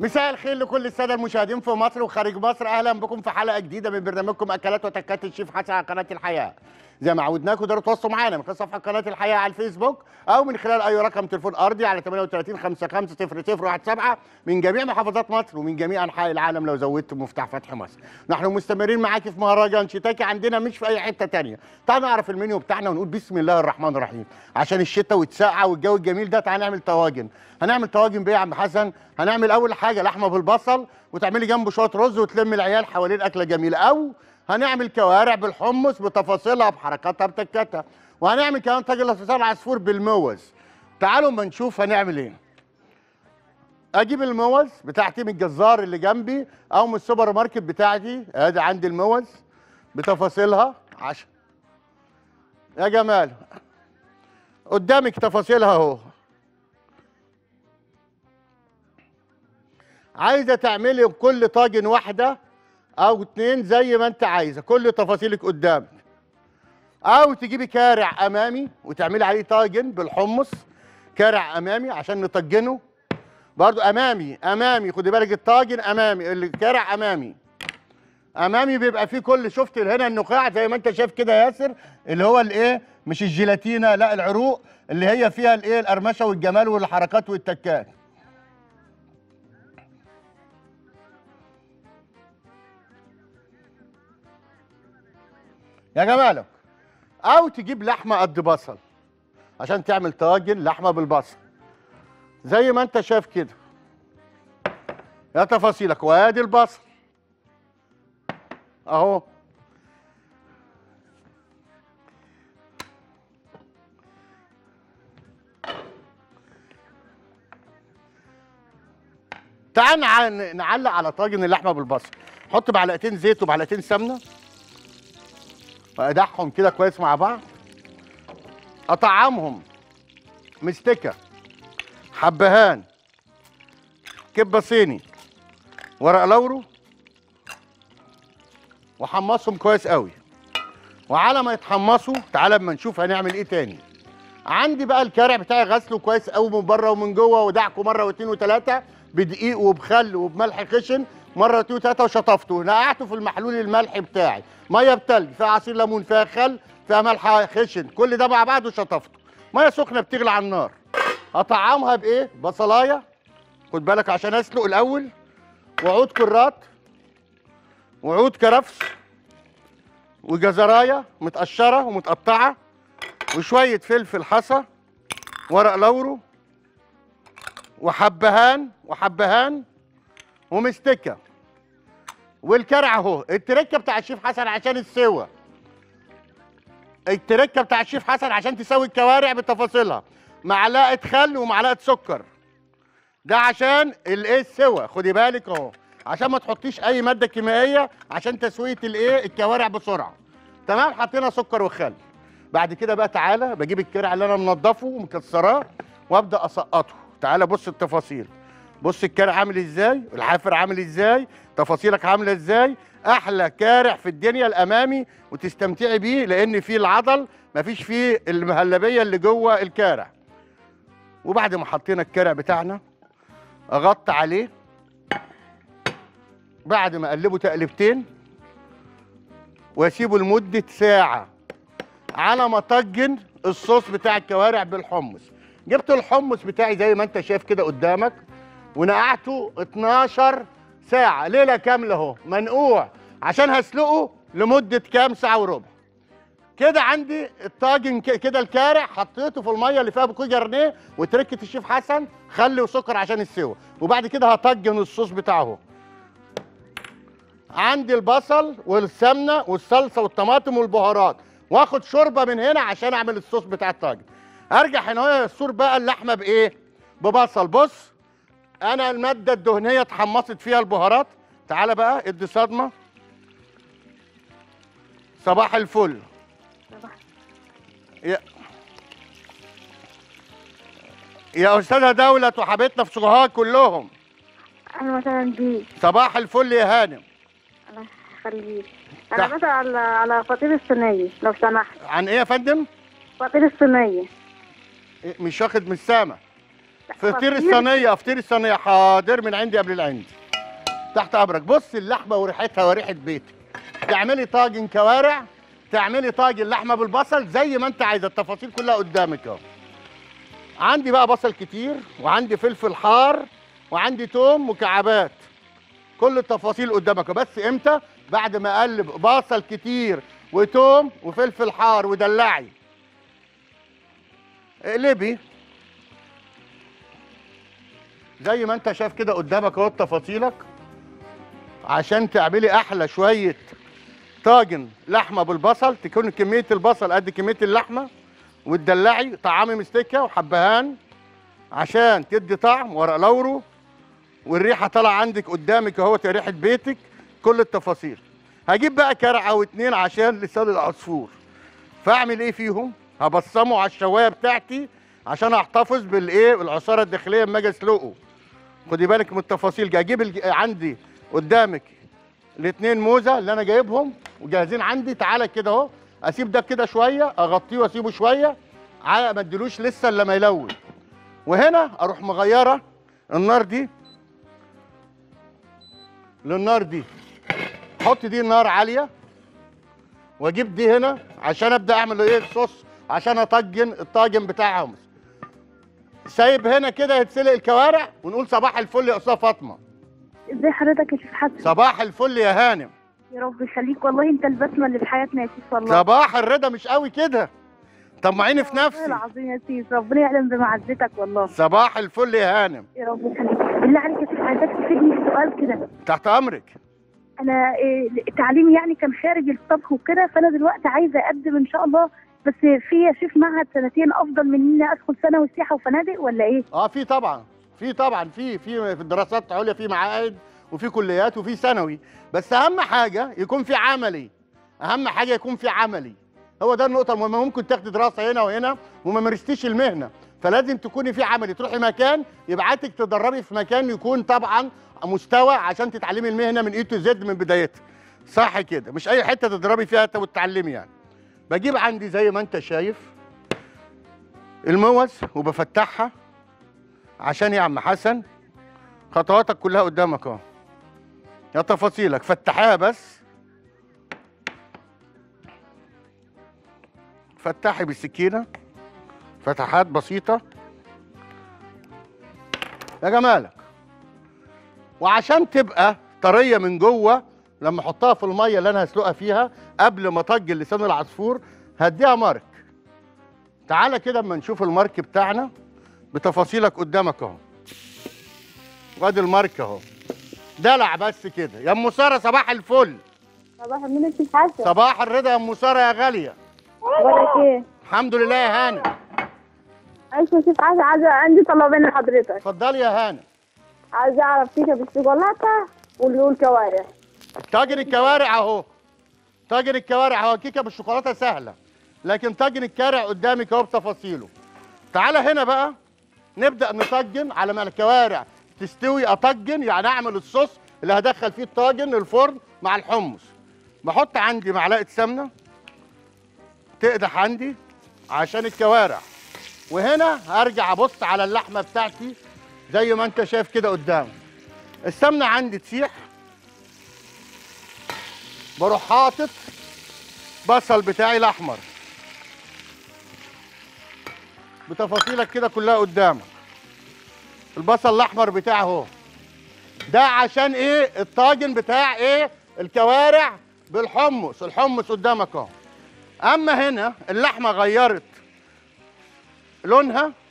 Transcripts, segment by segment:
مساء الخير لكل الساده المشاهدين في مصر وخارج مصر اهلا بكم في حلقه جديده من برنامجكم اكلات وتكات الشيف حسن على قناه الحياه زي ما عودناكم تقدروا تتواصلوا معانا من خلال صفحه قناه الحياه على الفيسبوك او من خلال اي رقم تليفون ارضي على 38 55 0017 من جميع محافظات مصر ومن جميع انحاء العالم لو زودت مفتاح فتح مصر نحن مستمرين معاكي في مهرجان شتاكي عندنا مش في اي حته تانية تعالوا نعرف المنيو بتاعنا ونقول بسم الله الرحمن الرحيم عشان الشتاء والسقعه والجو الجميل ده تعالى نعمل طواجن هنعمل طواجن بيه يا عم حسن هنعمل اول حاجه لحمه بالبصل وتعملي جنبه شويه رز وتلم العيال حوالين اكله جميله او هنعمل كوارع بالحمص بتفاصيلها بحركاتها بتكاتها وهنعمل كمان طاجن لسان عصفور بالموز تعالوا اما نشوف هنعمل ايه اجيب الموز بتاعتي من الجزار اللي جنبي او من السوبر ماركت بتاعتي ادي عندي الموز بتفاصيلها عشان يا جمال قدامك تفاصيلها اهو عايزه تعملي كل طاجن واحده او اتنين زي ما انت عايزه كل تفاصيلك قدامك او تجيبي كارع امامي وتعملي عليه طاجن بالحمص كارع امامي عشان نطجنه برضو امامي امامي خدي بالك الطاجن امامي الكارع امامي امامي بيبقى فيه كل شفت هنا النخاع زي ما انت شايف كده يا ياسر اللي هو الايه مش الجيلاتينا لا العروق اللي هي فيها الايه القرمشه والجمال والحركات والتكات يا جمالك او تجيب لحمه قد بصل عشان تعمل طاجن لحمه بالبصل زي ما انت شايف كده يا تفاصيلك وادي البصل اهو تعال نع- نعلق على طاجن اللحمه بالبصل حط معلقتين زيت ومعلقتين سمنه وادعهم كده كويس مع بعض اطعمهم مستكه حبهان كبه صيني ورق لورو وحمصهم كويس قوي وعلى ما يتحمصوا تعالى اما نشوف هنعمل ايه تاني عندي بقى الكارع بتاعي غسله كويس قوي من بره ومن جوه ودعكه مره واثنين وثلاثه بدقيق وبخل وبملح خشن مره واثنين وثلاثه وشطفته نقعته في المحلول الملحي بتاعي ميه بتلج فيها عصير ليمون فيها خل فيها ملح خشن كل ده مع بعضه شطفته ميه سخنه بتغلي على النار اطعمها بايه بصلايه خد بالك عشان اسلق الاول وعود كرات وعود كرفس وجزرايه متقشره ومتقطعه وشويه فلفل حصى ورق لورو وحبهان وحبهان ومستكه والكرع اهو التركه بتاع الشيف حسن عشان السوا التركه بتاع الشيف حسن عشان تسوي الكوارع بتفاصيلها معلقه خل ومعلقه سكر ده عشان الايه السوا خدي بالك اهو عشان ما تحطيش اي ماده كيميائيه عشان تسويه الايه الكوارع بسرعه تمام حطينا سكر وخل بعد كده بقى تعالى بجيب الكرع اللي انا منضفه ومكسراه وابدا اسقطه تعالى بص التفاصيل بص الكرع عامل ازاي الحافر عامل ازاي تفاصيلك عامله ازاي احلى كارع في الدنيا الامامي وتستمتعي بيه لان فيه العضل مفيش فيه المهلبيه اللي جوه الكارع وبعد ما حطينا الكرع بتاعنا اغطي عليه بعد ما اقلبه تقلبتين واسيبه لمده ساعه على ما طجن الصوص بتاع الكوارع بالحمص جبت الحمص بتاعي زي ما انت شايف كده قدامك ونقعته 12 ساعه ليله كامله اهو منقوع عشان هسلقه لمده كام ساعه وربع كده عندي الطاجن ك- كده الكارع حطيته في الميه اللي فيها بوكيه جرنيه وتركه الشيف حسن خل وسكر عشان السوا وبعد كده هطجن الصوص بتاعه اهو عندي البصل والسمنه والصلصه والطماطم والبهارات واخد شوربه من هنا عشان اعمل الصوص بتاع الطاجن ارجع هنا وهي السور بقى اللحمه بايه ببصل بص انا الماده الدهنيه اتحمصت فيها البهارات تعالى بقى ادي صدمه صباح الفل يا يا استاذه دوله وحبيبتنا في سوهاج كلهم انا مثلا دي صباح الفل يا هانم الله يخليك تحت. انا بسأل على على فطير الصينيه لو سمحت عن ايه يا فندم فطير الصينيه إيه، مش واخد من السما فطير الصينيه فطير الصينيه حاضر من عندي قبل العندي تحت امرك بص اللحمه وريحتها وريحه بيتك تعملي طاجن كوارع تعملي طاجن لحمه بالبصل زي ما انت عايزه التفاصيل كلها قدامك اهو عندي بقى بصل كتير وعندي فلفل حار وعندي توم مكعبات كل التفاصيل قدامك بس امتى بعد ما اقلب بصل كتير وتوم وفلفل حار ودلعي اقلبي زي ما انت شايف كده قدامك اهو تفاصيلك عشان تعملي احلى شويه طاجن لحمه بالبصل تكون كميه البصل قد كميه اللحمه وتدلعي طعامي مستكه وحبهان عشان تدي طعم ورق لورو والريحه طالعه عندك قدامك اهوت يا ريحه بيتك كل التفاصيل هجيب بقى كرعه واتنين عشان لسان العصفور فاعمل ايه فيهم هبصمه على الشوايه بتاعتي عشان احتفظ بالايه بالعصاره الداخليه لما اجي اسلقه خدي بالك من التفاصيل دي. اجيب الج... عندي قدامك الاثنين موزه اللي انا جايبهم وجاهزين عندي تعالى كده اهو اسيب ده كده شويه اغطيه واسيبه شويه على ما اديلوش لسه الا ما يلون وهنا اروح مغيره النار دي للنار دي احط دي النار عاليه واجيب دي هنا عشان ابدا اعمل ايه الصوص عشان اطجن الطاجن بتاعهم سايب هنا كده يتسلق الكوارع ونقول صباح الفل يا استاذه فاطمه ازاي حضرتك يا شيف حسن صباح الفل يا هانم يا رب يخليك والله انت البسمه اللي في حياتنا يا شيف والله صباح الرضا مش قوي كده طمعيني في والله نفسي العظيم يا سيف ربنا يعلم بمعزتك والله صباح الفل يا هانم يا رب يخليك بالله عليك يا شيف عايزاك تفيدني في سؤال كده تحت امرك انا إيه تعليمي يعني كان خارج الطبخ وكده فانا دلوقتي عايزه اقدم ان شاء الله بس في يا شيف معهد سنتين افضل من اني ادخل ثانوي سياحه وفنادق ولا ايه؟ اه في طبعا في طبعا في في في الدراسات العليا في معاهد وفي كليات وفي ثانوي بس اهم حاجه يكون في عملي اهم حاجه يكون في عملي هو ده النقطه المهمه ممكن تاخدي دراسه هنا وهنا وما مارستيش المهنه فلازم تكوني في عملي تروحي مكان يبعتك تدربي في مكان يكون طبعا مستوى عشان تتعلمي المهنه من اي تو زد من بدايتها صح كده مش اي حته تضربي فيها وتتعلمي يعني بجيب عندي زي ما انت شايف الموز وبفتحها عشان يا عم حسن خطواتك كلها قدامك اهو يا تفاصيلك فتحيها بس فتحي بالسكينه فتحات بسيطه يا جمالك وعشان تبقى طريه من جوه لما احطها في الميه اللي انا هسلقها فيها قبل ما اطجن لسان العصفور هديها مارك تعالى كده اما نشوف المارك بتاعنا بتفاصيلك قدامك اهو وادي المارك اهو دلع بس كده يا ام ساره صباح الفل صباح النور يا شيف حسن صباح الرضا يا ام ساره يا غاليه اخبارك ايه؟ الحمد لله يا هانم عايشه يا شيف حسن عايزه عندي طلبين لحضرتك اتفضلي يا هانم عايزه اعرف كيكه بالشوكولاته والكوارع طاجن الكوارع اهو طاجن الكوارع اهو كيكه بالشوكولاته سهله لكن طاجن الكوارع قدامك اهو بتفاصيله تعالى هنا بقى نبدا نطجن على ما الكوارع تستوي اطجن يعني اعمل الصوص اللي هدخل فيه الطاجن الفرن مع الحمص بحط عندي معلقه سمنه تقدح عندي عشان الكوارع وهنا هرجع ابص على اللحمه بتاعتي زي ما انت شايف كده قدام السمنه عندي تسيح بروح حاطط بصل بتاعي الاحمر بتفاصيلك كده كلها قدامك البصل الاحمر بتاعي اهو ده عشان ايه الطاجن بتاع ايه الكوارع بالحمص الحمص قدامك اهو اما هنا اللحمه غيرت لونها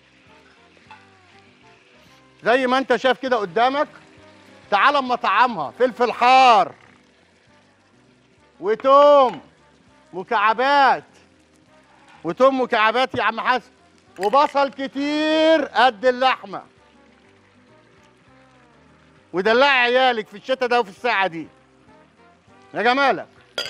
زي ما انت شايف كده قدامك تعال اما طعمها فلفل حار وتوم مكعبات وتوم مكعبات يا عم حسن وبصل كتير قد اللحمه ودلعي عيالك في الشتاء ده وفي الساعه دي يا جمالك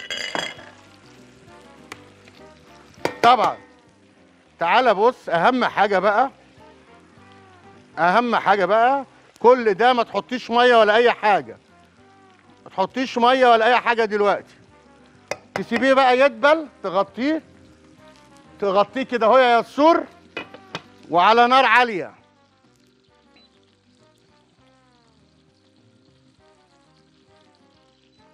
طبعا تعالى بص اهم حاجه بقى اهم حاجه بقى كل ده ما تحطيش ميه ولا اي حاجه ما تحطيش ميه ولا اي حاجه دلوقتي تسيبيه بقى يدبل تغطيه تغطيه كده اهو يا يسور وعلى نار عاليه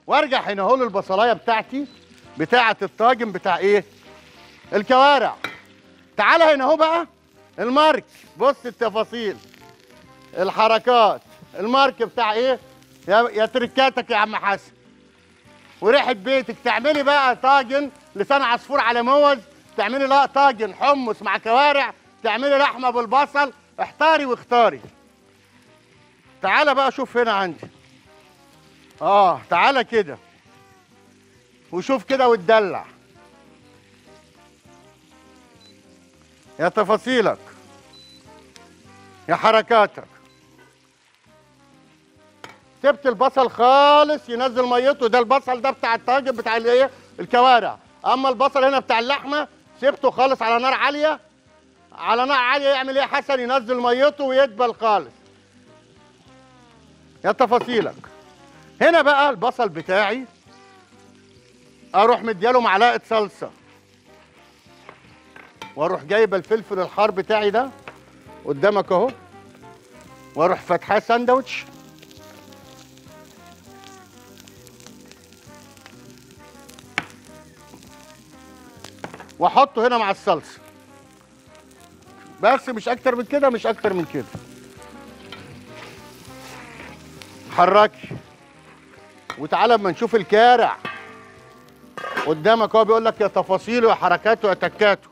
وارجع هنا اهو للبصلايه بتاعتي بتاعه الطاجن بتاع ايه الكوارع تعالى هنا اهو بقى المارك بص التفاصيل الحركات المارك بتاع ايه يا, يا تركاتك يا عم حسن وريحه بيتك تعملي بقى طاجن لسان عصفور على موز تعملي لا طاجن حمص مع كوارع تعملي لحمه بالبصل احتاري واختاري تعالى بقى شوف هنا عندي اه تعالى كده وشوف كده وتدلع يا تفاصيلك يا حركاتك سبت البصل خالص ينزل ميته ده البصل ده بتاع الطاجن بتاع الايه الكوارع اما البصل هنا بتاع اللحمه سبته خالص على نار عاليه على نار عاليه يعمل ايه يا حسن ينزل ميته ويدبل خالص يا تفاصيلك هنا بقى البصل بتاعي اروح مدياله معلقه صلصه واروح جايبه الفلفل الحار بتاعي ده قدامك اهو واروح فاتحاه ساندوتش واحطه هنا مع الصلصه بس مش اكتر من كده مش اكتر من كده حركي وتعالى اما نشوف الكارع قدامك هو بيقول لك يا تفاصيله يا حركاته يا تكاته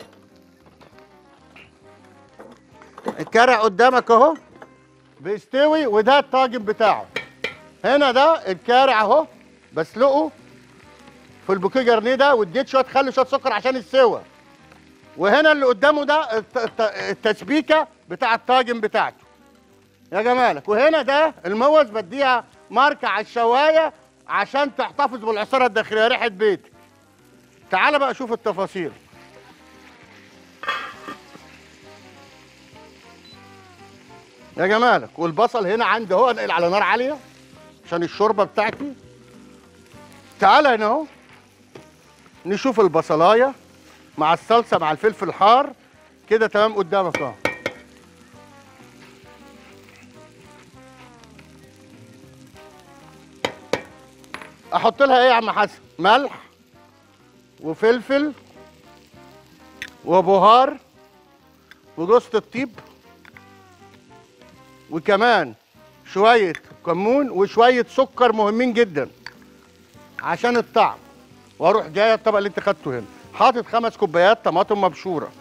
الكارع قدامك اهو بيستوي وده الطاجن بتاعه هنا ده الكارع اهو بسلقه في البوكيه جرنيه ده واديت شويه خل شويه سكر عشان السوا وهنا اللي قدامه ده الت- الت- التسبيكه بتاع الطاجن بتاعته يا جمالك وهنا ده الموز بديها ماركه على الشوايه عشان تحتفظ بالعصاره الداخليه ريحه بيتك تعال بقى شوف التفاصيل يا جمالك والبصل هنا عندي اهو انقل على نار عاليه عشان الشوربه بتاعتي تعال هنا اهو نشوف البصلايه مع الصلصه مع الفلفل الحار كده تمام قدامك اهو احط لها ايه يا عم حسن ملح وفلفل وبهار وجوزة الطيب وكمان شوية كمون وشوية سكر مهمين جدا عشان الطعم واروح جاي الطبق اللي انت خدته هنا حاطط خمس كوبايات طماطم مبشوره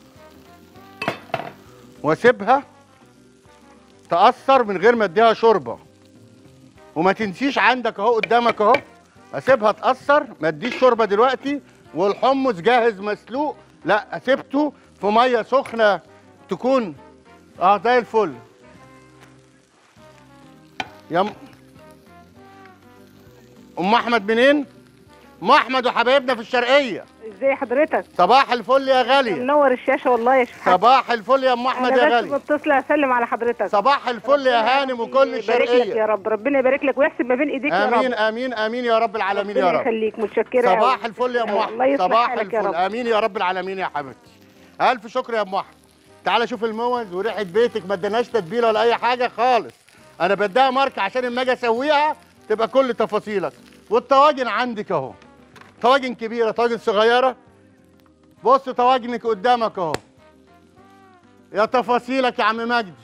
واسيبها تأثر من غير ما اديها شوربه وما تنسيش عندك اهو قدامك اهو اسيبها تأثر ما اديش شوربه دلوقتي والحمص جاهز مسلوق لا اسيبته في ميه سخنه تكون اه زي الفل يا م... ام احمد منين ام احمد وحبايبنا في الشرقيه ازاي حضرتك صباح الفل يا غاليه منور الشاشه والله يا شيخ صباح الفل يا ام احمد يا انا بس غاليه متصله اسلم على حضرتك صباح الفل يا هانم وكل يبارك لك يا الشرقيه رب ربنا يبارك لك ويحسب ما بين ايديك يا رب امين امين امين يا رب العالمين يا ربنا رب يخليك متشكره صباح أوي. الفل يا ام الله احمد يصلح صباح حالك يا الفل رب. امين يا رب العالمين يا حبيبتي الف شكر يا ام احمد تعالى شوف الموز وريحه بيتك ما اديناش تتبيله ولا اي حاجه خالص انا بديها ماركه عشان اما اجي اسويها تبقى كل تفاصيلك والطواجن عندك اهو طواجن كبيره طواجن صغيره بص طواجنك قدامك اهو يا تفاصيلك يا عم مجدي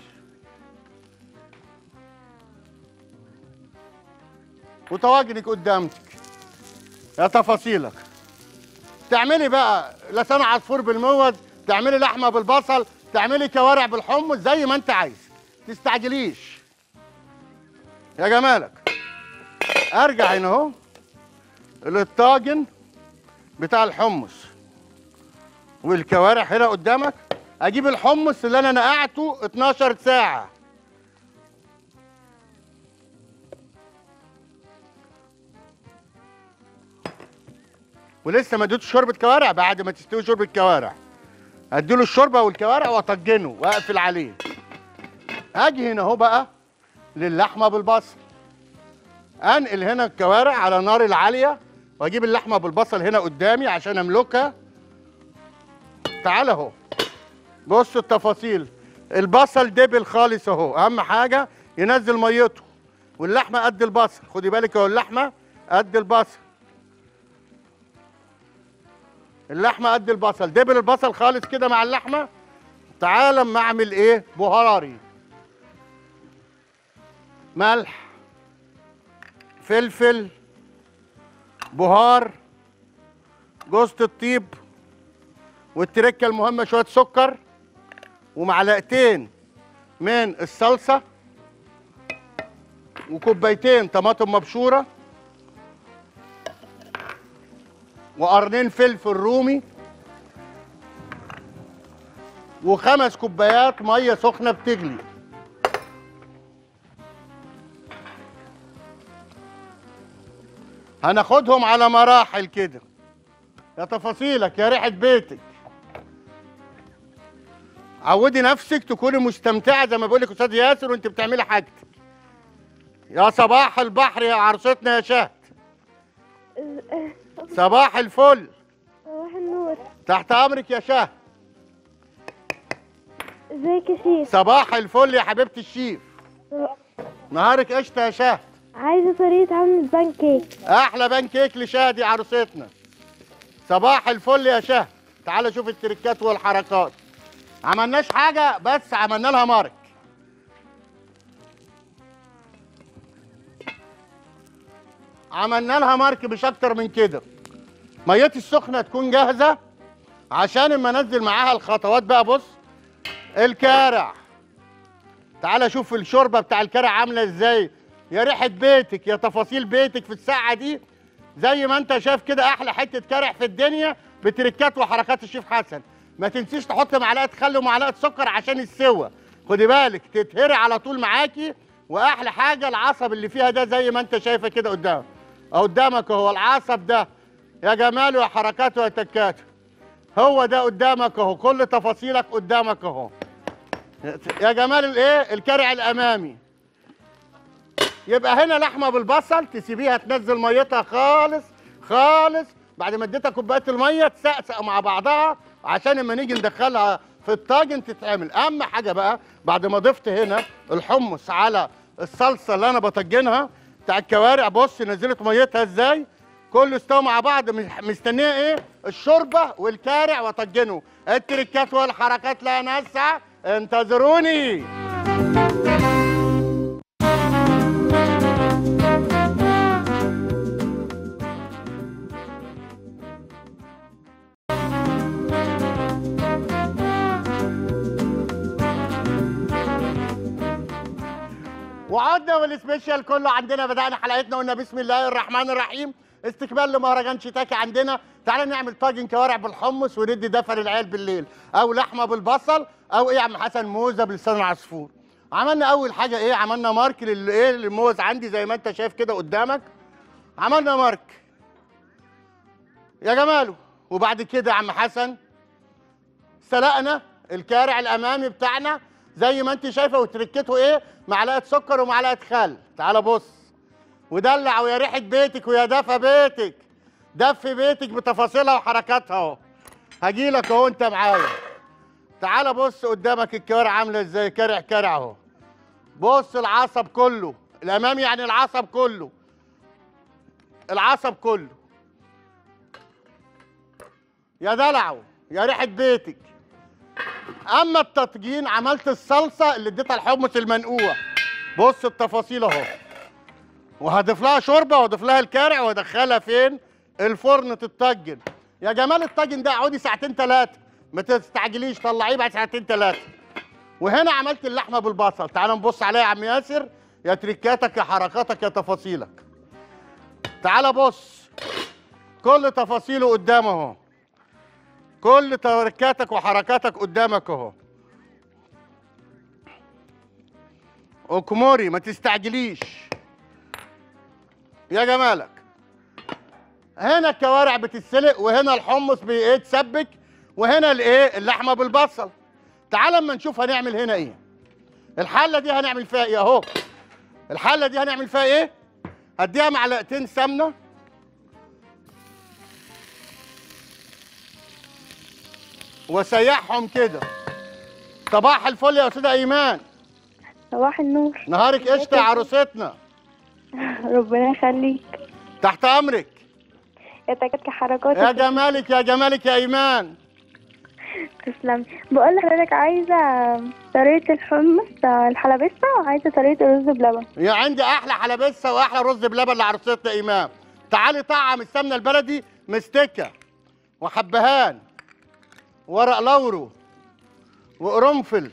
وطواجنك قدامتك يا تفاصيلك تعملي بقى لسان عصفور بالموز تعملي لحمه بالبصل تعملي كوارع بالحمص زي ما انت عايز تستعجليش يا جمالك ارجع هنا اهو للطاجن بتاع الحمص والكوارع هنا قدامك اجيب الحمص اللي انا نقعته 12 ساعه ولسه ما اديتش شوربه كوارع بعد ما تستوي شوربه كوارع اديله الشوربه والكوارع واطجنه واقفل عليه اجي هنا اهو بقى للحمه بالبصل انقل هنا الكوارع على نار العاليه واجيب اللحمه بالبصل هنا قدامي عشان املكها تعال اهو بص التفاصيل البصل دبل خالص اهو اهم حاجه ينزل ميته واللحمه قد البصل خدي بالك اهو اللحمه قد البصل اللحمه قد البصل دبل البصل خالص كده مع اللحمه تعال اما اعمل ايه بهاري ملح فلفل بهار جوزة الطيب والتركه المهمه شويه سكر ومعلقتين من الصلصه وكوبايتين طماطم مبشوره وقرنين فلفل رومي وخمس كوبايات ميه سخنه بتغلي هناخدهم على مراحل كده يا تفاصيلك يا ريحه بيتك عودي نفسك تكوني مستمتعه زي ما بقول لك استاذ ياسر وانت بتعملي حاجتك يا صباح البحر يا عروستنا يا شهد صباح الفل صباح النور تحت امرك يا شهد ازيك يا شيف صباح الفل يا حبيبه الشيف نهارك قشطه يا شهد عايزه طريقه عمل البان كيك احلى بان كيك لشهد يا عروستنا صباح الفل يا شهد تعال شوف التركات والحركات عملناش حاجه بس عملنا لها مارك عملنا لها مارك مش اكتر من كده ميتي السخنه تكون جاهزه عشان اما انزل معاها الخطوات بقى بص الكارع تعال شوف الشوربه بتاع الكارع عامله ازاي يا ريحه بيتك يا تفاصيل بيتك في الساعه دي زي ما انت شايف كده احلى حته كارع في الدنيا بتركات وحركات الشيف حسن ما تنسيش تحط معلقه خل ومعلقه سكر عشان السوا خدي بالك تتهري على طول معاكي واحلى حاجه العصب اللي فيها ده زي ما انت شايفه كده قدامك اهو قدامك اهو العصب ده يا جماله يا حركاته يا تكاته هو ده قدامك اهو كل تفاصيلك قدامك اهو يا جمال الايه الكرع الامامي يبقى هنا لحمه بالبصل تسيبيها تنزل ميتها خالص خالص بعد ما اديتها كوبايه الميه تسقسق مع بعضها عشان لما نيجي ندخلها في الطاجن تتعمل اهم حاجه بقى بعد ما ضفت هنا الحمص على الصلصه اللي انا بطجنها بتاع الكوارع بص نزلت ميتها ازاي كله استوى مع بعض مح- مستنيه ايه الشوربه والكارع واطجنه التركات والحركات لا نسعى انتظروني وعدنا والسبيشال كله عندنا بدأنا حلقتنا قلنا بسم الله الرحمن الرحيم استقبال لمهرجان شيتاكي عندنا تعالى نعمل طاجن كوارع بالحمص وندي دفى للعيال بالليل او لحمه بالبصل او ايه يا عم حسن موزه بلسان العصفور عملنا اول حاجه ايه عملنا مارك للايه للموز عندي زي ما انت شايف كده قدامك عملنا مارك يا جماله وبعد كده يا عم حسن سلقنا الكارع الامامي بتاعنا زي ما انت شايفه وتركته ايه معلقه سكر ومعلقه خل تعال بص ودلع ويا ريحه بيتك ويا دفى بيتك دفي بيتك بتفاصيلها وحركاتها اهو هجيلك اهو انت معايا تعال بص قدامك الكوارع عامله ازاي كارع كارع اهو بص العصب كله الامامي يعني العصب كله العصب كله يا دلعه يا ريحه بيتك اما التطجين عملت الصلصه اللي اديتها الحمص المنقوع بص التفاصيل اهو وهضيف لها شوربه واضيف لها الكارع وادخلها فين الفرن تتطجن يا جمال الطاجن ده اقعدي ساعتين ثلاثه ما تستعجليش طلعيه بعد ساعتين ثلاثه وهنا عملت اللحمه بالبصل تعال نبص عليها يا عم ياسر يا تريكاتك يا حركاتك يا تفاصيلك تعال بص كل تفاصيله قدامه اهو كل تركاتك وحركاتك قدامك اهو اكموري ما تستعجليش يا جمالك هنا الكوارع بتتسلق وهنا الحمص بيتسبك وهنا الايه اللحمه بالبصل تعال اما نشوف هنعمل هنا ايه الحله دي هنعمل فيها ايه اهو الحله دي هنعمل فيها ايه هديها معلقتين سمنه وسيحهم كده صباح الفل يا استاذه ايمان صباح النور نهارك قشطه يا عروستنا ربنا يخليك تحت امرك يتكتك حركات يا جمالك يا جمالك يا ايمان تسلم بقول لحضرتك عايزة طريقة الحمص الحلبسة وعايزة طريقة الرز بلبن يا عندي احلى حلبسه واحلى رز بلبن لعروستنا ايمان تعالي طعم السمنه البلدي مستكه وحبهان ورق لورو وقرنفل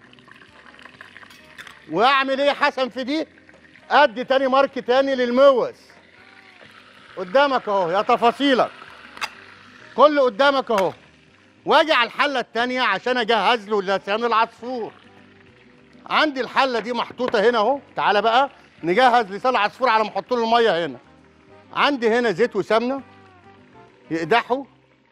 واعمل ايه حسن في دي ادي تاني مارك تاني للموز قدامك اهو يا تفاصيلك كله قدامك اهو واجي على الحله التانيه عشان اجهز له لسان العصفور عندي الحله دي محطوطه هنا اهو تعالى بقى نجهز لسان العصفور على ما احط له الميه هنا عندي هنا زيت وسمنه يقدحوا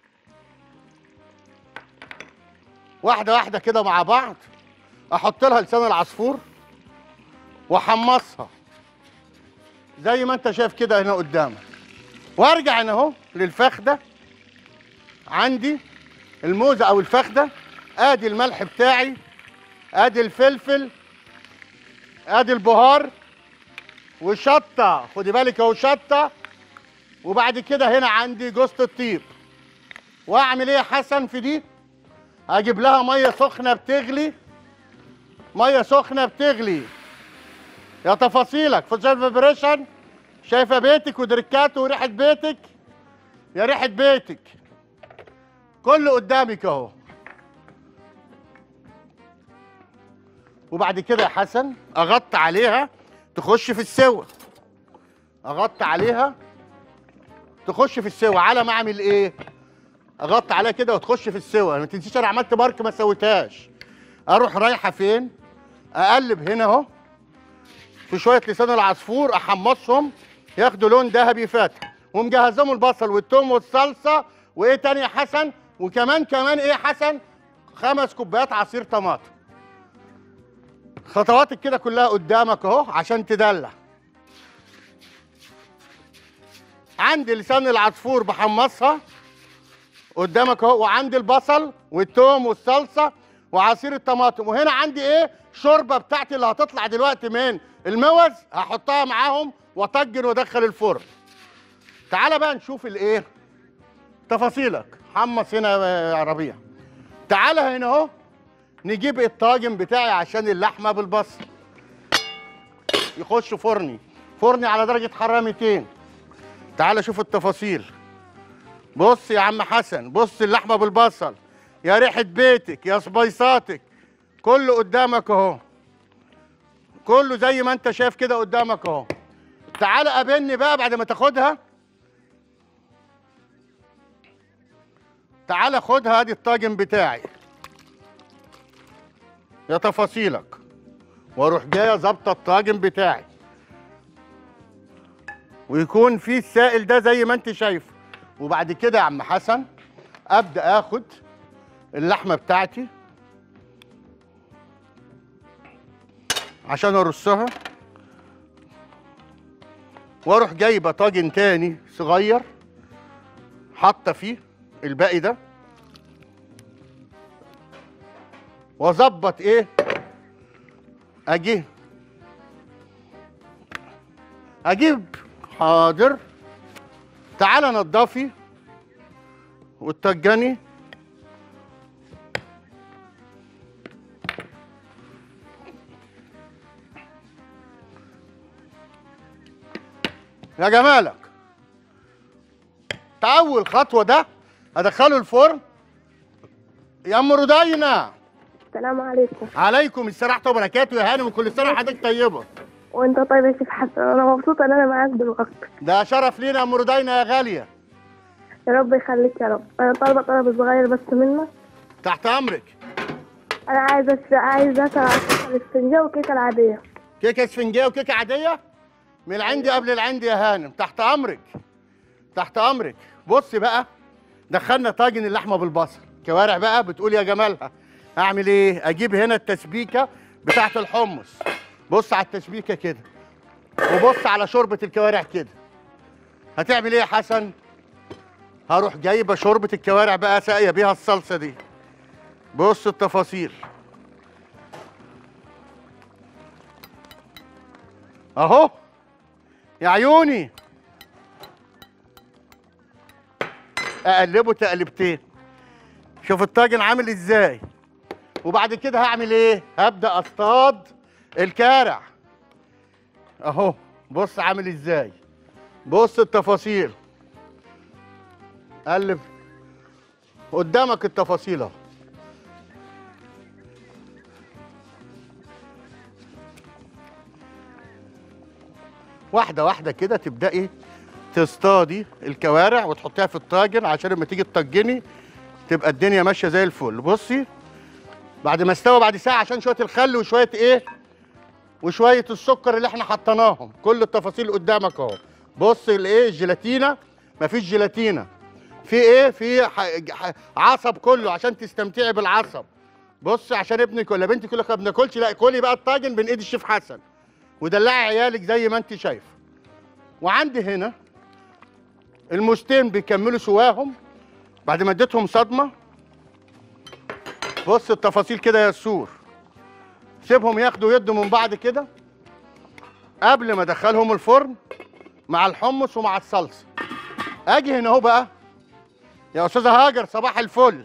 واحده واحده كده مع بعض احط لها لسان العصفور واحمصها زي ما انت شايف كده هنا قدامك وارجع هنا اهو للفخده عندي الموزه او الفخده ادي الملح بتاعي ادي الفلفل ادي البهار وشطه خدي بالك اهو شطه وبعد كده هنا عندي جوز الطيب واعمل ايه يا حسن في دي اجيب لها ميه سخنه بتغلي ميه سخنه بتغلي يا تفاصيلك في فيبريشن شايفه بيتك ودركاته وريحه بيتك يا ريحه بيتك كله قدامك اهو وبعد كده يا حسن اغطي عليها تخش في السوا اغطي عليها تخش في السوا على ما اعمل ايه اغطي عليها كده وتخش في السوا ما تنسيش انا عملت مارك ما سويتهاش اروح رايحه فين اقلب هنا اهو في شويه لسان العصفور احمصهم ياخدوا لون ذهبي فاتح ومجهزهم البصل والثوم والصلصه وايه تاني يا حسن وكمان كمان ايه يا حسن خمس كوبايات عصير طماطم خطواتك كده كلها قدامك اهو عشان تدلع عندي لسان العصفور بحمصها قدامك اهو وعندي البصل والثوم والصلصه وعصير الطماطم وهنا عندي ايه شوربه بتاعتي اللي هتطلع دلوقتي من الموز هحطها معاهم واطجن وادخل الفرن تعالى بقى نشوف الايه تفاصيلك حمص هنا يا ربيع تعالى هنا اهو نجيب الطاجن بتاعي عشان اللحمه بالبصل يخش فرني فرني على درجه حراره 200 تعالى شوف التفاصيل بص يا عم حسن بص اللحمه بالبصل يا ريحه بيتك يا سبيصاتك كله قدامك اهو كله زي ما انت شايف كده قدامك اهو تعالى قابلني بقى بعد ما تاخدها تعالى خدها ادي الطاجن بتاعي يا تفاصيلك واروح جايه ظابطه الطاجن بتاعي ويكون فيه السائل ده زي ما انت شايف وبعد كده يا عم حسن ابدا اخد اللحمه بتاعتي عشان ارصها واروح جايبه طاجن تاني صغير حاطه فيه الباقي ده واظبط ايه اجي اجيب حاضر تعالى نضفي وتجني يا جمالك اول خطوه ده ادخله الفرن يا ام رودينا السلام عليكم عليكم السلام ورحمه وبركاته يا هانم وكل سنه وحضرتك طيبه وانت طيب يا شيخ حسن انا مبسوطه ان انا معاك دلوقتي ده شرف لينا يا ام رودينا يا غاليه يا رب يخليك يا رب انا طالبه طلب صغير بس منك تحت امرك انا عايزه أش- عايزه اكل كيكه الاسفنجيه وكيكه العاديه كيكه اسفنجيه وكيكه عاديه من العندي قبل العندي يا هانم تحت امرك تحت امرك بصي بقى دخلنا طاجن اللحمه بالبصل كوارع بقى بتقول يا جمالها اعمل ايه اجيب هنا التسبيكه بتاعت الحمص بص على التسبيكه كده وبص على شوربه الكوارع كده هتعمل ايه يا حسن هروح جايبه شوربه الكوارع بقى ساقيه بيها الصلصه دي بص التفاصيل اهو يا عيوني اقلبه تقلبتين شوف الطاجن عامل ازاي وبعد كده هعمل ايه هبدا اصطاد الكارع اهو بص عامل ازاي بص التفاصيل قلب قدامك التفاصيل اهو واحده واحده كده تبداي تصطادي الكوارع وتحطيها في الطاجن عشان لما تيجي تطجني تبقى الدنيا ماشيه زي الفل بصي بعد ما استوى بعد ساعه عشان شويه الخل وشويه ايه وشويه السكر اللي احنا حطيناهم كل التفاصيل قدامك اهو بص الايه الجيلاتينا مفيش جيلاتينا في ايه في ح- ح- عصب كله عشان تستمتعي بالعصب بص عشان ابنك ولا بنتك يقول لك ما بناكلش لا كلي بقى الطاجن بين ايد الشيف حسن ودلعي عيالك زي ما انت شايفه وعندي هنا المستين بيكملوا سواهم بعد ما اديتهم صدمه بص التفاصيل كده يا سور سيبهم ياخدوا يدوا من بعض كده قبل ما ادخلهم الفرن مع الحمص ومع الصلصه اجي هنا اهو بقى يا استاذه هاجر صباح الفل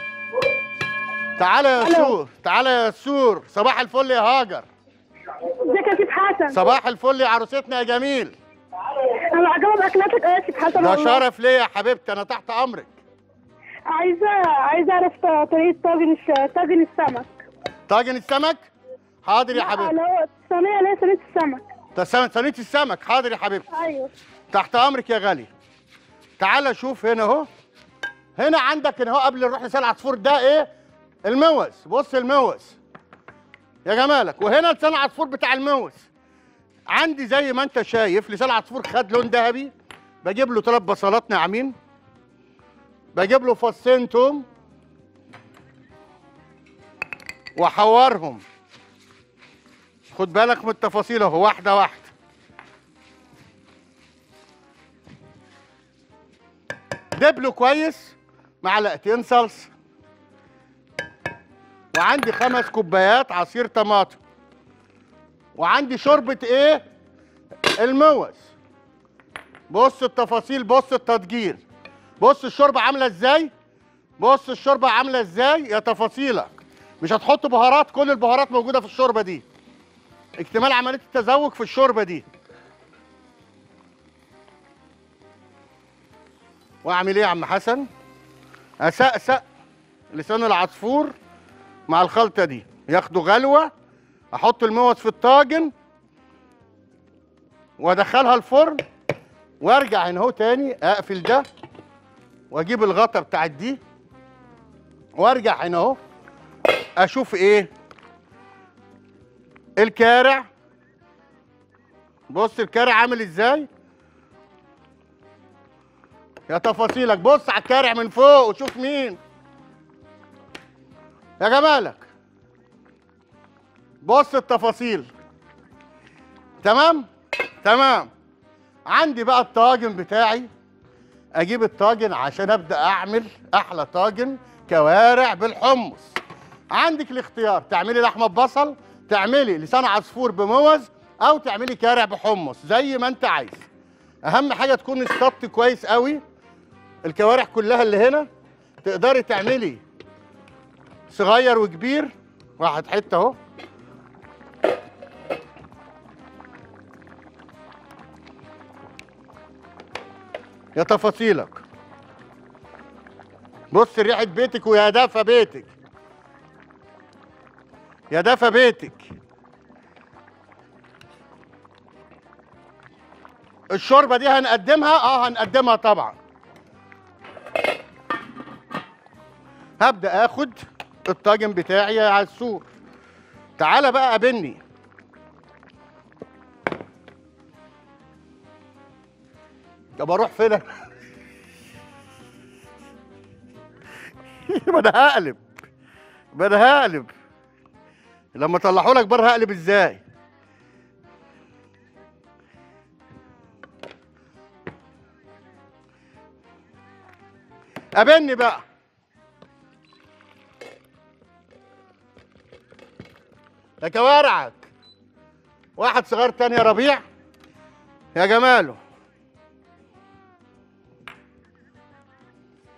تعالى يا سور تعالى يا سور صباح الفل يا هاجر ازيك يا شيف حسن صباح الفل يا عروستنا يا جميل انا عجبت اكلاتك ايه يا شيف حسن ده والله. شرف ليا يا حبيبتي انا تحت امرك عايزه عايزه اعرف طريقه طاجن الش- طاجن السمك طاجن السمك حاضر يا حبيبتي اللي هو الصينيه اللي هي صينيه السمك ده سم- صينيه السمك حاضر يا حبيبتي ايوه تحت امرك يا غالي تعالى شوف هنا اهو هنا عندك هنا اهو قبل نروح لسان عصفور ده ايه الموز بص الموز يا جمالك وهنا لسان عصفور بتاع الموز عندي زي ما انت شايف لسان عصفور خد لون ذهبي بجيب له ثلاث بصلات ناعمين بجيب له فصين توم واحورهم خد بالك من التفاصيل اهو واحده واحده دبله كويس معلقتين صلصه وعندي خمس كوبايات عصير طماطم وعندي شوربه ايه الموز بص التفاصيل بص التدجير بص الشوربه عامله ازاي بص الشوربه عامله ازاي يا تفاصيلك مش هتحط بهارات كل البهارات موجوده في الشوربه دي اكتمال عمليه التذوق في الشوربه دي واعمل ايه يا عم حسن اسقسق لسان العصفور مع الخلطه دي ياخدوا غلوه احط الموز في الطاجن وادخلها الفرن وارجع هنا اهو تاني اقفل ده واجيب الغطا بتاعت دي وارجع هنا اهو اشوف ايه الكارع بص الكارع عامل ازاي يا تفاصيلك بص على الكارع من فوق وشوف مين يا جمالك بص التفاصيل تمام تمام عندي بقى الطاجن بتاعي اجيب الطاجن عشان ابدا اعمل احلى طاجن كوارع بالحمص عندك الاختيار تعملي لحمه ببصل تعملي لسان عصفور بموز او تعملي كارع بحمص زي ما انت عايز اهم حاجه تكون اصطدت كويس قوي الكوارع كلها اللي هنا تقدري تعملي صغير وكبير واحد حته اهو يا تفاصيلك بص ريحه بيتك ويا دفى بيتك يا دفى بيتك الشوربه دي هنقدمها اه هنقدمها طبعا هبدا اخد الطاجن بتاعي يا عسور تعالى بقى قابلني طب اروح فين أنا؟ ما انا هقلب ما انا هقلب لما طلعوا لك بره هقلب ازاي قابلني بقى يا كوارعك واحد صغير تاني يا ربيع يا جماله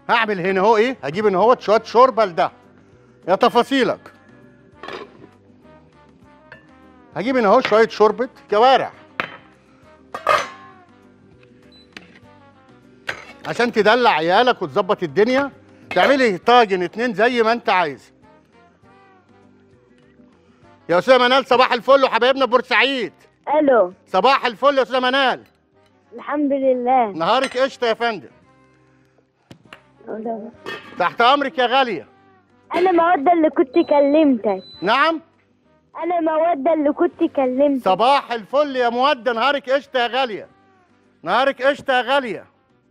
هعمل هنا اهو ايه هجيب هنا اهوت شويه شوربه لده يا تفاصيلك هجيب هنا اهو شويه شوربه كوارع عشان تدلع عيالك وتظبط الدنيا تعملي طاجن اتنين زي ما انت عايز يا استاذه منال صباح الفل وحبايبنا في بورسعيد الو صباح الفل يا استاذه منال الحمد لله نهارك قشطه يا فندم تحت امرك يا غاليه انا مودة اللي كنت كلمتك نعم انا مودة اللي كنت كلمتك صباح الفل يا مودة نهارك قشطه يا غاليه نهارك قشطه يا غاليه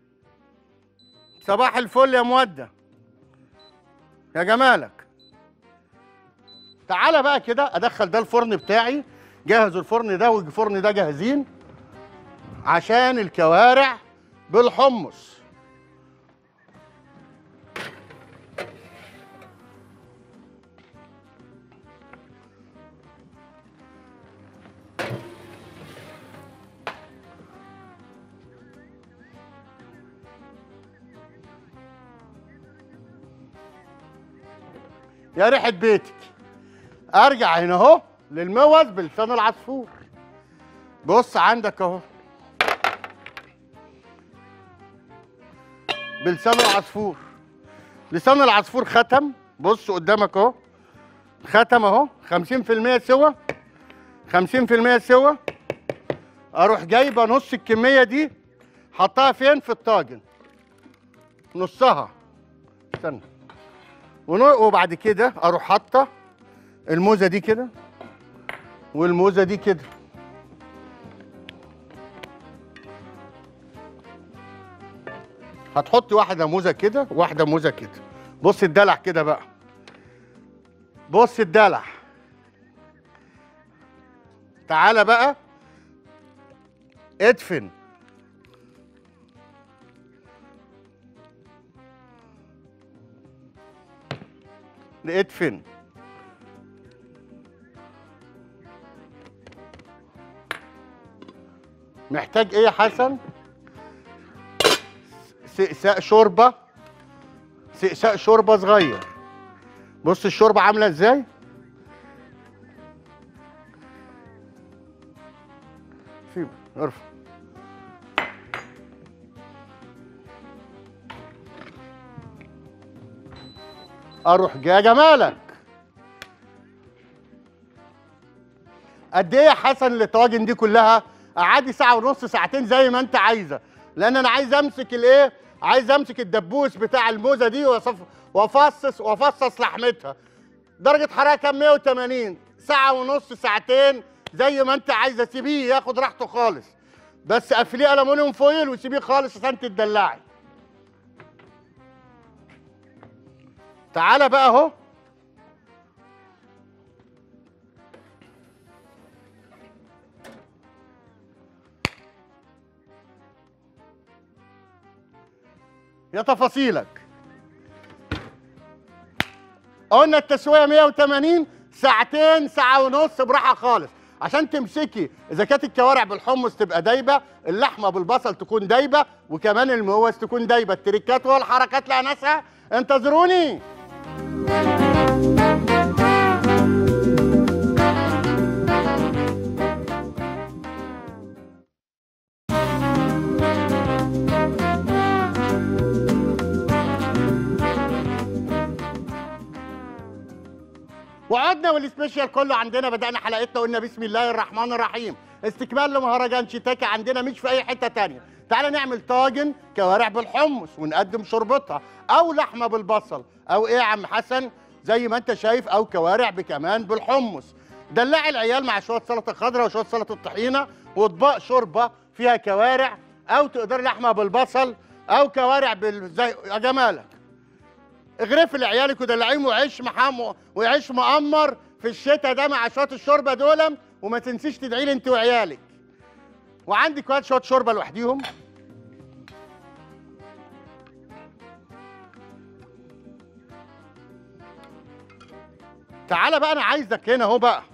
صباح الفل يا مودة يا جمالك تعالى بقى كده ادخل ده الفرن بتاعي جهزوا الفرن ده والفرن ده جاهزين عشان الكوارع بالحمص يا ريحه بيتك ارجع هنا اهو للموز بلسان العصفور بص عندك اهو بلسان العصفور لسان العصفور ختم بص قدامك اهو ختم اهو 50% سوا 50% سوا اروح جايبه نص الكميه دي حطها فين في الطاجن نصها استنى ونو- وبعد كده اروح حاطه الموزه دي كده والموزه دي كده هتحطي واحده موزه كده وواحده موزه كده بص الدلع كده بقى بص الدلع تعالى بقى ادفن ادفن محتاج ايه يا حسن سقساء شوربه سقساء شوربه صغير بص الشوربه عامله ازاي سيب ارفع اروح جاي جمالك قد ايه يا حسن الطواجن دي كلها قعدي ساعه ونص ساعتين زي ما انت عايزه لان انا عايز امسك الايه عايز امسك الدبوس بتاع الموزه دي وأصف- وافصص وافصص لحمتها درجه حراره كام 180 ساعه ونص ساعتين زي ما انت عايزه سيبيه ياخد راحته خالص بس قفليه الومنيوم فويل وسيبيه خالص عشان تدلعي تعالى بقى اهو يا تفاصيلك قلنا التسويه 180 ساعتين ساعه ونص براحه خالص عشان تمسكي اذا كانت الكوارع بالحمص تبقى دايبه اللحمه بالبصل تكون دايبه وكمان الموز تكون دايبه التريكات والحركات لها ناسها انتظروني وعدنا والسبيشال كله عندنا بدأنا حلقتنا قلنا بسم الله الرحمن الرحيم استكمال لمهرجان شيتاكا عندنا مش في أي حتة تانية تعالى نعمل طاجن كوارع بالحمص ونقدم شوربتها أو لحمة بالبصل أو إيه يا عم حسن زي ما أنت شايف أو كوارع بكمان بالحمص دلعي العيال مع شوية سلطة خضراء وشوية سلطة طحينة وأطباق شوربة فيها كوارع أو تقدر لحمة بالبصل أو كوارع بال زي يا جمالك اغرفي لعيالك ودلعيهم وعيش محم وعيش مقمر في الشتاء ده مع شويه الشوربه دول وما تنسيش تدعي لي انت وعيالك وعندي كواد شويه شوربه لوحديهم تعالى بقى انا عايزك هنا اهو بقى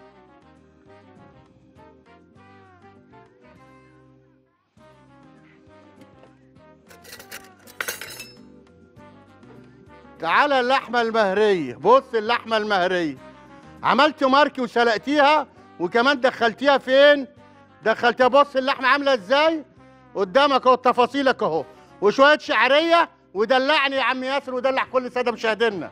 تعالى اللحمه المهريه بص اللحمه المهريه عملت ماركي وسلقتيها وكمان دخلتيها فين دخلتيها بص اللحمه عامله ازاي قدامك اهو تفاصيلك اهو وشويه شعريه ودلعني يا عم ياسر ودلع كل ساده مشاهدينا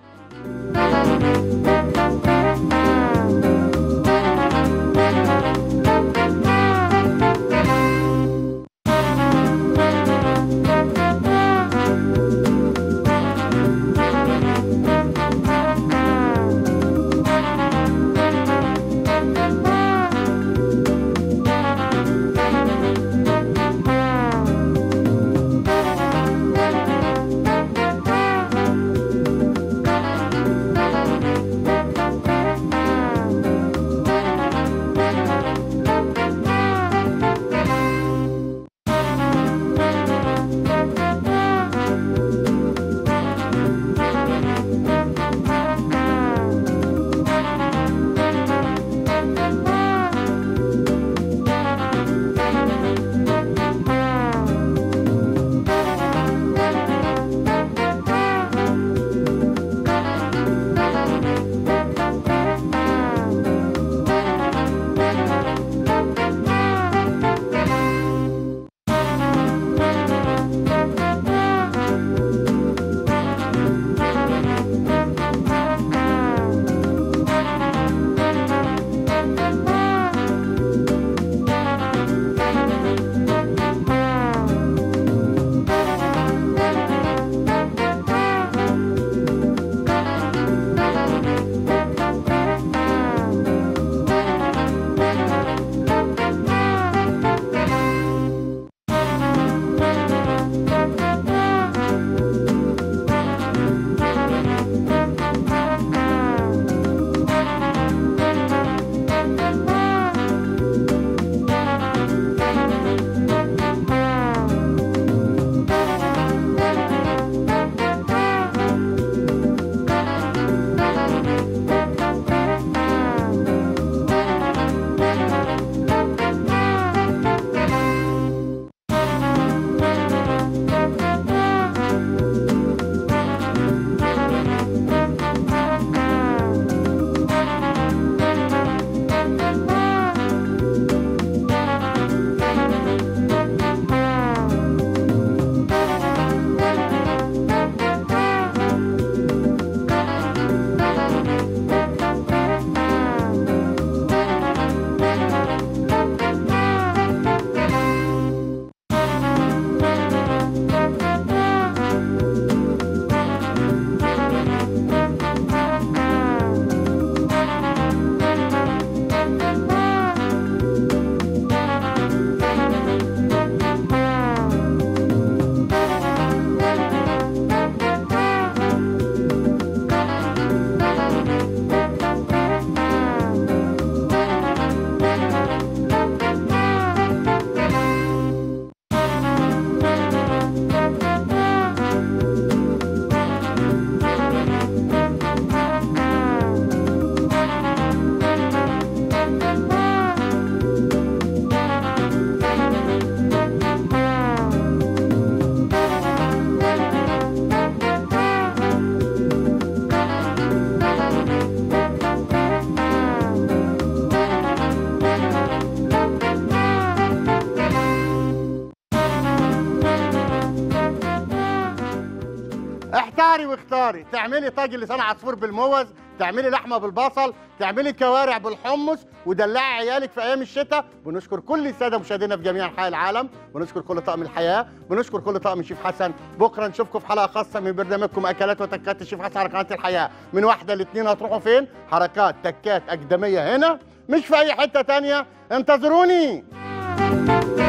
احتاري واختاري تعملي طاجن لسان عصفور بالموز تعملي لحمه بالبصل تعملي كوارع بالحمص ودلعي عيالك في ايام الشتاء بنشكر كل الساده مشاهدينا في جميع انحاء العالم بنشكر كل طاقم الحياه بنشكر كل طاقم شيف حسن بكره نشوفكم في حلقه خاصه من برنامجكم اكلات وتكات الشيف حسن على قناه الحياه من واحده لاثنين هتروحوا فين حركات تكات اقدميه هنا مش في اي حته تانية انتظروني